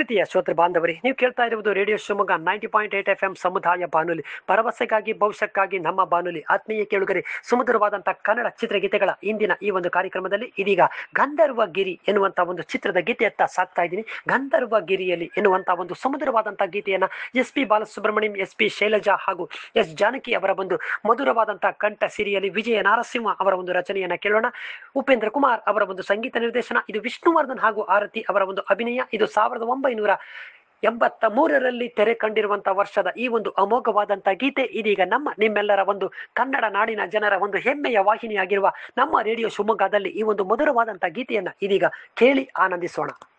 ಪ್ರೀತಿಯ ಶ್ರೋತೃ ಬಾಂಧವರೇ ನೀವು ಕೇಳ್ತಾ ಇರುವುದು radio Shivamogga ninety point eight F M ಸಮುದಾಯ ಬಾನುಲಿ ಭರವಸೆಗಾಗಿ ಭವಿಷ್ಯಕ್ಕಾಗಿ ನಮ್ಮ ಬಾನುಲಿ ಆತ್ಮೀಯ ಕೇಳುಗರೆ ಸುಮಧುರವಾದಂತಹ ಕನ್ನಡ ಚಿತ್ರಗೀತೆಗಳ ಇಂದಿನ ಈ ಒಂದು ಕಾರ್ಯಕ್ರಮದಲ್ಲಿ ಇದೀಗ ಗಂಧರ್ವ ಗಿರಿ ಎನ್ನುವಂತ ಒಂದು ಚಿತ್ರದ ಗೀತೆಯತ್ತ ಸಾಕ್ತಾ ಇದ್ದೀನಿ ಗಂಧರ್ವ ಗಿರಿಯಲ್ಲಿ ಎನ್ನುವಂತ ಒಂದು ಸುಮಧುರವಾದಂತಹ ಗೀತೆಯನ್ನ S P Balasubrahmanyam S P Shailaja ಹಾಗೂ ಎಸ್ ಜಾನಕಿ ಅವರ ಒಂದು ಮಧುರವಾದಂತಹ ಕಂಠ ಸಿರಿಯಲ್ಲಿ ವಿಜಯ ನಾರಸಿಂಹ ಅವರ ಒಂದು ರಚನೆಯನ್ನ ಕೇಳೋಣ ಉಪೇಂದ್ರ ಕುಮಾರ್ ಅವರ ಒಂದು ಸಂಗೀತ ನಿರ್ದೇಶನ ಇದು ವಿಷ್ಣುವರ್ಧನ್ ಹಾಗೂ ಆರತಿ ಅವರ ಒಂದು ಅಭಿನಯ ಇದು ಸಾವಿರದ ಒಂಬೈನೂರ ಎಂಬತ್ತ ಮೂರರಲ್ಲಿ ತೆರೆ ಕಂಡಿರುವಂತಹ ವರ್ಷದ ಈ ಒಂದು ಅಮೋಘವಾದಂತಹ ಗೀತೆ ಇದೀಗ ನಮ್ಮ ನಿಮ್ಮೆಲ್ಲರ ಒಂದು ಕನ್ನಡ ನಾಡಿನ ಜನರ ಒಂದು ಹೆಮ್ಮೆಯ ವಾಹಿನಿಯಾಗಿರುವ ನಮ್ಮ ರೇಡಿಯೋ ಶಿವಮೊಗ್ಗದಲ್ಲಿ ಈ ಒಂದು ಮಧುರವಾದಂತಹ ಗೀತೆಯನ್ನ ಇದೀಗ ಕೇಳಿ ಆನಂದಿಸೋಣ